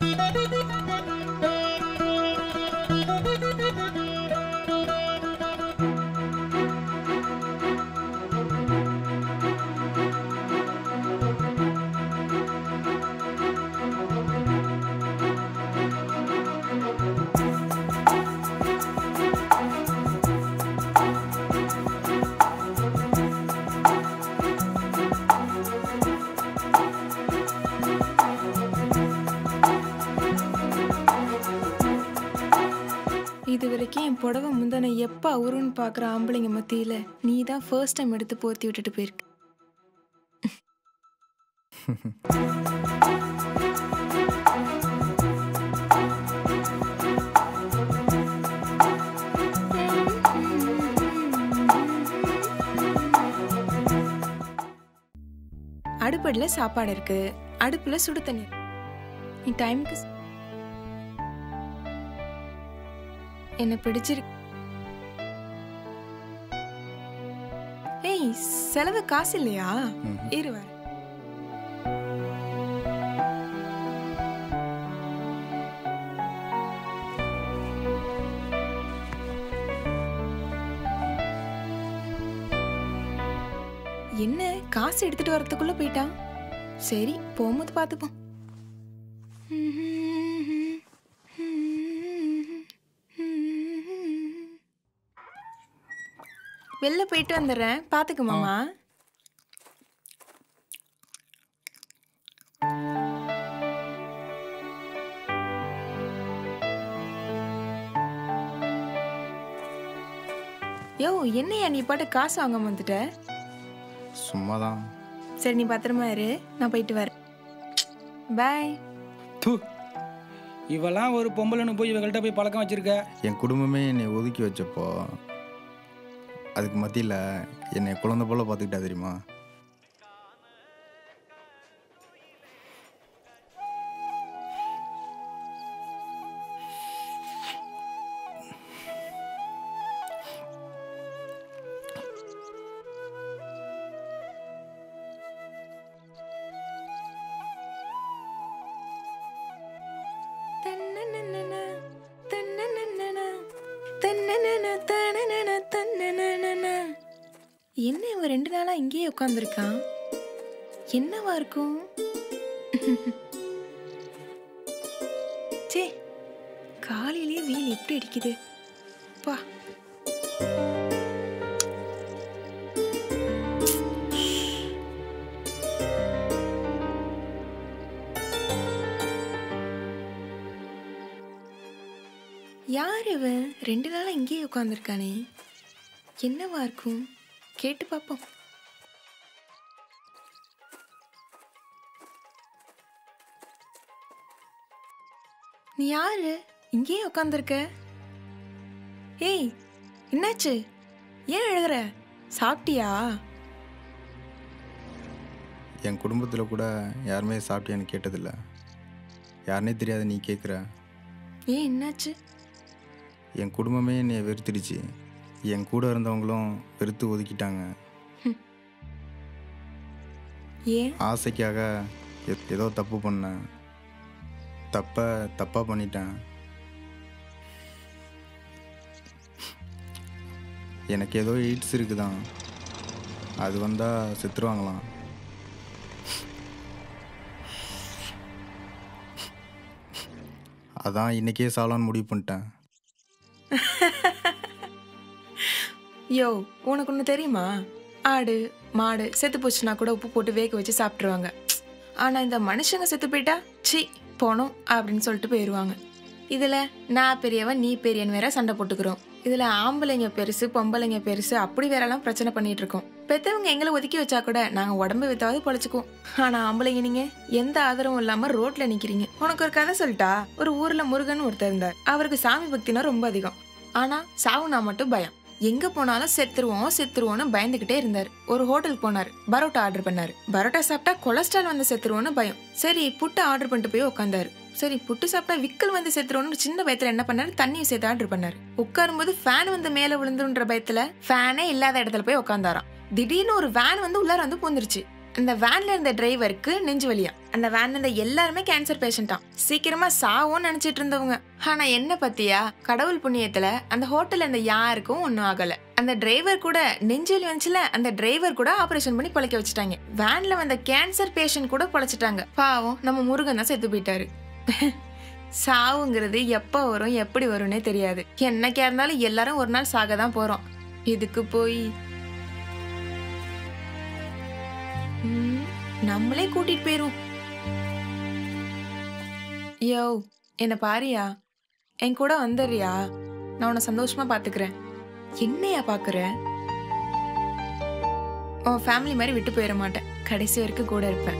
இது வரைக்கும் என் புடவை முந்தானை எப்போ அவருன்னு பார்க்குற ஆம்பளைங்க மத்தியில் நீ தான் ஃபர்ஸ்ட் டைம் எடுத்து போத்தி விட்டுட்டு போயிருக்கு அடுப்படியில் சாப்பாடு இருக்கு அடுப்பில் சுடு தண்ணி இருக்கு. நீ டைமுக்கு ஸ்- என்ன பிடிச்சிருக்கு ஏய் செலவு காசு இல்லையா இரு வர என்ன காசு எடுத்துட்டு வரதுக்குள்ள போயிட்டான் சரி போகும்போது பார்த்துப்போம் வெளில போயிட்டு வந்துடுறேன் பார்த்துக்கு மாமா யோ என்னையா நீ பாட்டு காசு வாங்க வந்துட்ட சும்மா தான் சரி நீ பத்திரமா இரு நான் போயிட்டு வரேன் பாய் தூ இவெல்லாம் ஒரு பொம்பளைன்னு போய் இவங்கள்ட்ட போய் பழக்கம் வச்சிருக்க என் குடும்பமே என்னை ஒதுக்கி வச்சப்போ அதுக்கு மத்தியில் என்னை குழந்தை போல பார்த்துக்கிட்டா தெரியுமா தன்னனனன, தன்னனனன, தன்னனன, தனனன, தன்னனனன. என்ன இவன் ரெண்டு நாளா இங்கேயே உட்காந்துருக்கான் என்னவா இருக்கும் சே காலையிலேயே வெயில் எப்படி அடிக்குது பா யார் இவன் ரெண்டு நாளா இங்கேயே உட்காந்துருக்கானே என்னவா இருக்கும் கேட்டு பார்ப்போம் நீ யாரு இங்கேயே உட்காந்துருக்க ஏய் என்னாச்சு ஏன் எழுதுற சாப்பிட்டியா என் குடும்பத்தில் கூட யாருமே சாப்பிட்டியான்னு கேட்டதில்ல யாருனே தெரியாத நீ கேட்குற ஏன் என்னாச்சு என் குடும்பமே என்னை வெறுத்துடுச்சு என் கூட இருந்தவங்களும் வெறுத்து ஒதுக்கிட்டாங்க ஏன் ஆசைக்காக எ- ஏதோ தப்பு பண்ணேன் தப்பை தப்பாக பண்ணிட்டேன் எனக்கு ஏதோ எய்ட்ஸ் இருக்குதான் அது வந்தால் செத்துருவாங்களாம் அதான் இன்னைக்கே சாலான்னு முடிவு பண்ணிட்டேன் யோ உனக்கு ஒன்று தெரியுமா ஆடு மாடு செத்து போச்சுன்னா கூட உப்பு போட்டு வேக வச்சு சாப்பிட்ருவாங்க ஆனால் இந்த மனுஷங்க செத்து போயிட்டா சி போனோம் அப்படின்னு சொல்லிட்டு போயிடுவாங்க இதில் நான் பெரியவன் நீ பெரியன் வேற சண்டை போட்டுக்கிறோம் இதில் ஆம்பளைங்க பெருசு பொம்பளைங்க பெருசு அப்படி வேறலாம் பிரச்சனை பண்ணிட்டு இருக்கோம் பெத்தவங்க எங்களை ஒதுக்கி வச்சா கூட நாங்கள் உடம்பு வித்தாவது பொழைச்சிக்குவோம் ஆனால் ஆம்பளைங்க நீங்கள் எந்த ஆதரவும் இல்லாமல் ரோட்ல நிற்கிறீங்க உனக்கு ஒரு கதை சொல்லிட்டா ஒரு ஊரில் முருகன் ஒருத்தர் இருந்தார் அவருக்கு சாமி பக்தினா ரொம்ப அதிகம் ஆனா சாவுனா மட்டும் பயம் எங்க போனாலும் செத்துருவோம் செத்துருவோம்னு பயந்துகிட்டே இருந்தாரு ஒரு ஹோட்டலுக்கு போனாரு பரோட்டா ஆர்டர் பண்ணாரு பரோட்டா சாப்பிட்டா கொலஸ்ட்ரால் வந்து செத்துருவோம்னு பயம் சரி புட்டு ஆர்டர் பண்ணிட்டு போய் உட்காந்தாரு சரி புட்டு சாப்பிட்டா விக்கல் வந்து செத்துருவோம்னு சின்ன பயத்துல என்ன பண்ணாரு தண்ணியை சேர்த்து ஆர்டர் பண்ணாரு உட்காரும்போது ஃபேன் வந்து மேல விழுந்துன்ற பயத்துல ஃபேனே இல்லாத இடத்துல போய் உட்காந்தாராம் திடீர்னு ஒரு வேன் வந்து உள்ளார வந்து பூந்துருச்சு அந்த வேன்ல இருந்த டிரைவருக்கு நெஞ்சு வலியா அந்த வேன்ல இருந்த எல்லாருமே கேன்சர் பேஷண்டாம் சீக்கிரமா சாவோன்னு நினைச்சிட்டு இருந்தவங்க ஆனா என்ன பத்தியா கடவுள் புண்ணியத்துல அந்த ஹோட்டல்ல இருந்த யாருக்கும் ஒன்றும் ஆகல அந்த டிரைவர் கூட நெஞ்சு வலி வந்துச்சுல அந்த டிரைவர் கூட ஆபரேஷன் பண்ணி பழைக்க வச்சுட்டாங்க வேன்ல வந்த கேன்சர் பேஷண்ட் கூட பழைச்சிட்டாங்க பாவம் நம்ம முருகன் தான் செத்து போயிட்டாரு சாவுங்கிறது எப்போ வரும் எப்படி வரும்னே தெரியாது என்னைக்கா இருந்தாலும் எல்லாரும் ஒரு நாள் சாக தான் போறோம் இதுக்கு போய் ம், நம்மளே கூட்டிட்டு போயிருவோம் யோ என்ன பாரியா என் கூட வந்துடுறியா நான் உன்னை சந்தோஷமா பாத்துக்கிறேன் என்னையா பாக்குற உன் ஃபேமிலி மாதிரி விட்டு போயிட மாட்டேன் கடைசி வரைக்கும் கூட இருப்பேன்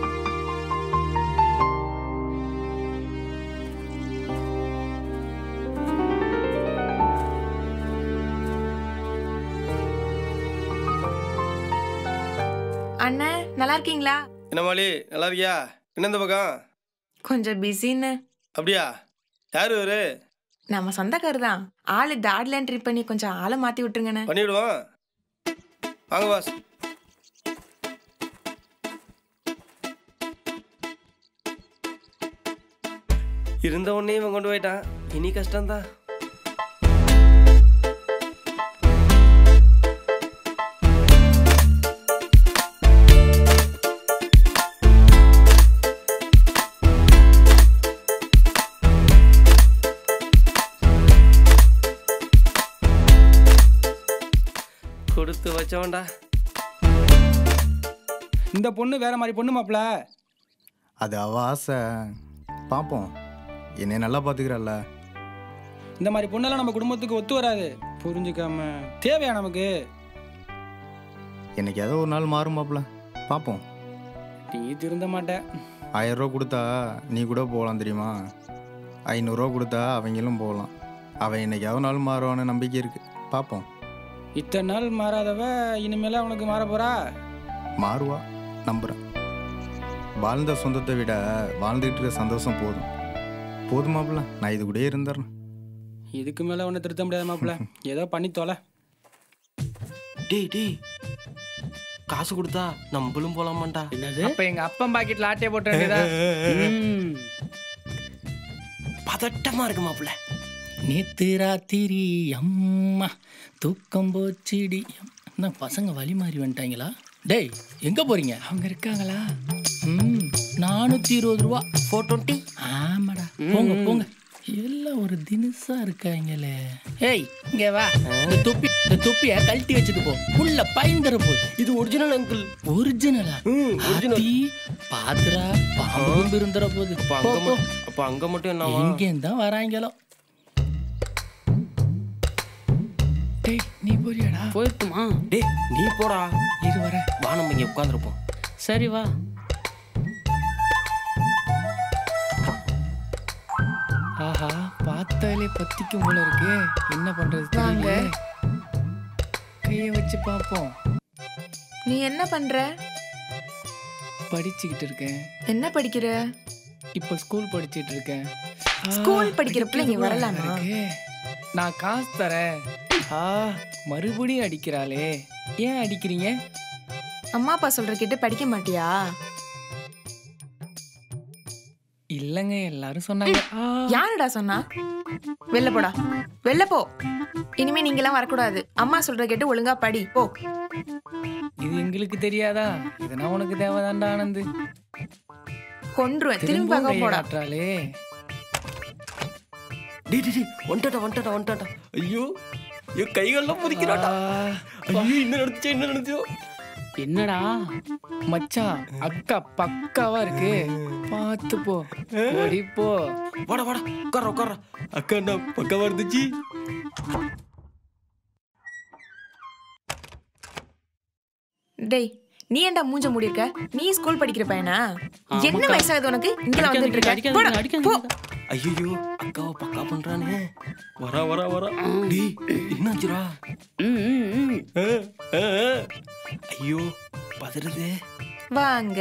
அண்ணன் நல்லா இருக்கீங்களா என்ன மாலி நல்லா இருக்கியா என்ன இந்த பக்கம் கொஞ்சம் பிஸின்னு அப்படியா யார் இவரு நம்ம சொந்தக்காரர் தான் ஆளு தாட்ல ட்ரிப் பண்ணி கொஞ்சம் ஆளை மாத்தி விட்டுருங்கண்ணே பண்ணிவிடுவோம் வாங்க பாஸ் இருந்த உடனே இவன் கொண்டு போயிட்டான் இனி கஷ்டம்தான் கொடுத்து வச்சவன்டா இந்த பொண்ணு வேற மாதிரி பொண்ணு மாப்பிள அது அவ ஆசை பார்ப்போம் என்னை நல்லா பார்த்துக்கிறல்ல இந்த மாதிரி பொண்ணெல்லாம் நம்ம குடும்பத்துக்கு ஒத்து வராது புரிஞ்சுக்காம தேவையா நமக்கு எனக்கு ஏதோ ஒரு நாள் மாறும் மாப்ள பார்ப்போம் நீ திருந்த மாட்ட ஆயிரம் ரூபா கொடுத்தா நீ கூட போகலாம் தெரியுமா ஐநூறுரூவா கொடுத்தா அவங்களும் போகலாம் அவன் என்னைக்கு எவ்வளோ நாள் மாறுவான்னு நம்பிக்கை இருக்குது பார்ப்போம் இத்தனை நாள் மாறாதவ இனிமேல அவனுக்கு மாற போறா மாறுவா நம்புகிறேன் வாழ்ந்த சொந்தத்தை விட வாழ்ந்துக்கிட்டு இருக்க சந்தோஷம் போதும் போதுமாப்ல நான் இது கூடயே இருந்துடுறேன் இதுக்கு மேல ஒன்னும் திருத்த முடியாது மாப்பிள ஏதோ பண்ணி தொலை டேய் டேய் காசு கொடுத்தா நம்மளும் போலாமாண்டா என்னது அப்ப எங்க அப்பன் பாக்கெட்ல ஆட்டைய போட்டு வேண்டியதா ம். பதட்டமா இருக்கு மாப்பிள்ள நேத்து ராத்திரி அம்மா தூக்கம் போச்சிடி என்ன பசங்க வழி மாறி வந்துட்டாங்களா டேய் எங்க போறீங்க அவங்க இருக்காங்களா ம் நானூத்தி இருபது ரூபா ஃபோர் டுவெண்ட்டி ஆமாடா போங்க போங்க எல்லாம் ஒரு தினுசா இருக்காங்களே ஏய் இங்க வா இந்த தொப்பி இந்த தொப்பிய கழட்டி வச்சுட்டு போ உள்ள பயந்துற போகுது இது ஒரிஜினல் அங்கிள் ஒரிஜினலா ம் ஒரிஜினல் ஆத்தி, பாத்துடா பாம்பு இருந்துற போகுது அப்ப போ, அங்க போ. மட்டும் அப்ப அங்க மட்டும் என்னவா எங்கேயும் தான் வராங்களோ டேய் நீ போறியாடா போயிருக்குமா டேய் நீ போடா இரு வர வா நம்ம இங்க உட்காந்துருப்போம் சரி வா ஆஹா பார்த்தாலே பத்திக்கும் போல இருக்கு என்ன பண்றது வாங்க. தெரியல கைய வச்சு பார்ப்போம் நீ என்ன பண்ற படிச்சுக்கிட்டு இருக்கேன் என்ன படிக்கிற இப்போ ஸ்கூல் படிச்சிட்டு இருக்கேன் ஆ, ஸ்கூல் படிக்கிற பிள்ளைங்க அடிக்கிறது போல வரலாமா? இருக்கு. நான் காசு தரேன் ஆ மறுபடியும் அடிக்கிறாளே ஏன் அடிக்கிறீங்க அம்மா அப்பா சொல்ற கேட்டு படிக்க மாட்டியா இல்லங்க எல்லாரும் சொன்னாங்க ஆ, யாருடா சொன்னா வெளில போடா வெளில போ இனிமே நீங்க எல்லாம் வரக்கூடாது அம்மா சொல்ற கேட்டு ஒழுங்கா படி போ இது எங்களுக்கு தெரியாதா இதெல்லாம் உனக்கு தேவைதான்டா ஆனந்து கொன்றுவேன் திரும்பி திரும்பவும் பார்க்க கையை போடா காட்டுறாளே டேய் டேய், டேய் வந்துட்டாடா வந்துட்டாடா வந்துட்டாடா ஐயோ ஐயோ கைகள்லாம் புதிக்கிறாடா ஆ, ஐயோ என்ன நடந்துச்சோ என்ன நடந்துச்சோ என்னடா மச்சான் அக்கா பக்காவா இருக்கு பார்த்து போ ஓடி போ வாடா வாடா உட்கார உட்கார அக்கா என்ன பக்கவா இருந்துச்சு டேய் நீ ஏன்டா மூஞ்ச மூடி இருக்க நீ ஸ்கூல் படிக்கிற பையனா ஆமாக்கா. என்ன வயசாகுது உனக்கு இங்கெல்லாம் வந்துட்டு இருக்க அடிக்காதீங்க, போடா, அடிக்காதீங்க, போ ஐயோ அக்காவை பக்கா பண்றானே வரா வரா வரா டேய் என்னாச்சுடா ம், ம், ம். ஆ, ஆ, ஆ. ஐயோ பதறுதே வாங்க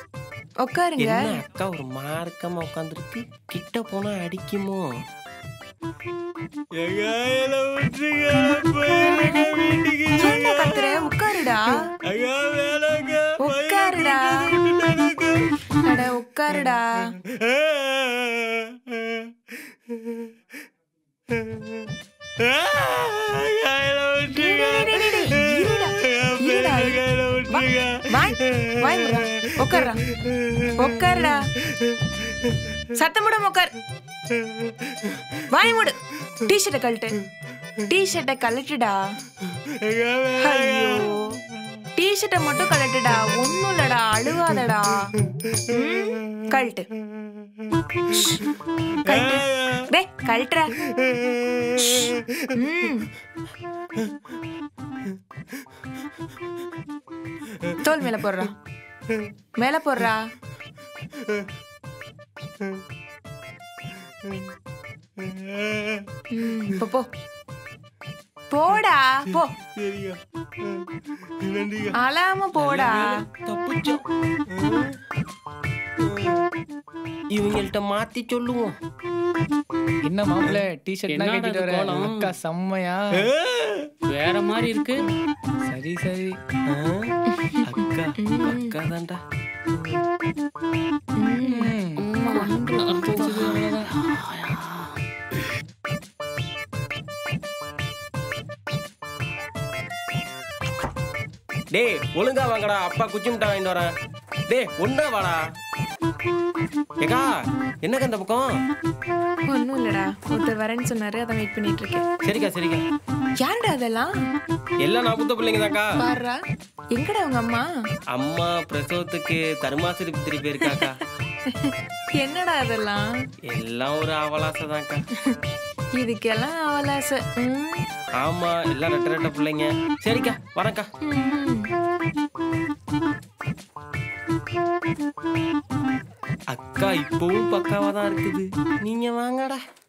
உட்காருங்க என்ன அக்கா ஒரு மார்க்கமா உட்காந்துருக்கு கிட்ட போனா அடிக்குமோ எங்க என்ன விட்டுருங்க நான் போயிருக்கேன் வீட்டுக்கு என்ன கத்துற உட்காருடா ஐயா வேணாங்க உட்காருடா அட உட்காருடா டேய், டேய், டேய், டேய், டேய், இருடா, இருடா, வா, வாய், வாய் மூடுடா. உட்காருடா உட்காருடா சத்தம் போட உட்கார் வாய் மூடு டிஷர்ட்டை கழட்டு டிஷர்ட்டை கழட்டுடா ஐயோ டிஷர்ட்டை மட்டும் கழட்டுடா ஒண்ணும் இல்லடா அழுவாதடா ம், கழட்டு கழட்டு டேய் கழட்டுற ம். தோல் மேல போடுறா மேல போடுறா ம், இப்போ போ போடா போ அழாம போடா தப்பிச்சோம் இவங்கள்ட்ட மாத்தி சொல்லுவோம் என்ன மாப்பிள்ள டிஷர்ட்லாம் என்னடா கட்டிட்டு இது வர கோலம்? அக்கா செம்மையா வேற மாதிரி இருக்கு சரி சரி ஆ, அக்கா அக்கா தான்டா டேய் ஒழுங்கா வாங்கடா அப்பா குச்சி மிட்டாய் வாங்கிட்டு வரேன் டேய் ஒண்ணா வாடா ஏக்கா என்னக்கா இந்த பக்கம் ஒன்றும் இல்லடா ஒருத்தர் வரேன்னு சொன்னாரு அதான் வெயிட் பண்ணிட்டு இருக்கேன் சரிக்கா சரிக்கா யாருடா அதெல்லாம் எல்லாம் நான் புத்த பிள்ளைங்க தான்க்கா பாருடா எங்கடா உங்க அம்மா அம்மா பிரசவத்துக்கு தருமாசிரிப்பு திருப்பி இருக்காக்கா என்னடா அதெல்லாம் எல்லாம் ஒரு அவலாசை தான்க்கா இதுக்கெல்லாம் அவலாச ம், ஆமா எல்லாம் ரெட்ட ரெட்ட பிள்ளைங்க சரிக்கா வரேன்க்கா ம். அக்கா இப்பவும் பக்காவா தான் இருக்குது நீங்க வாங்கடா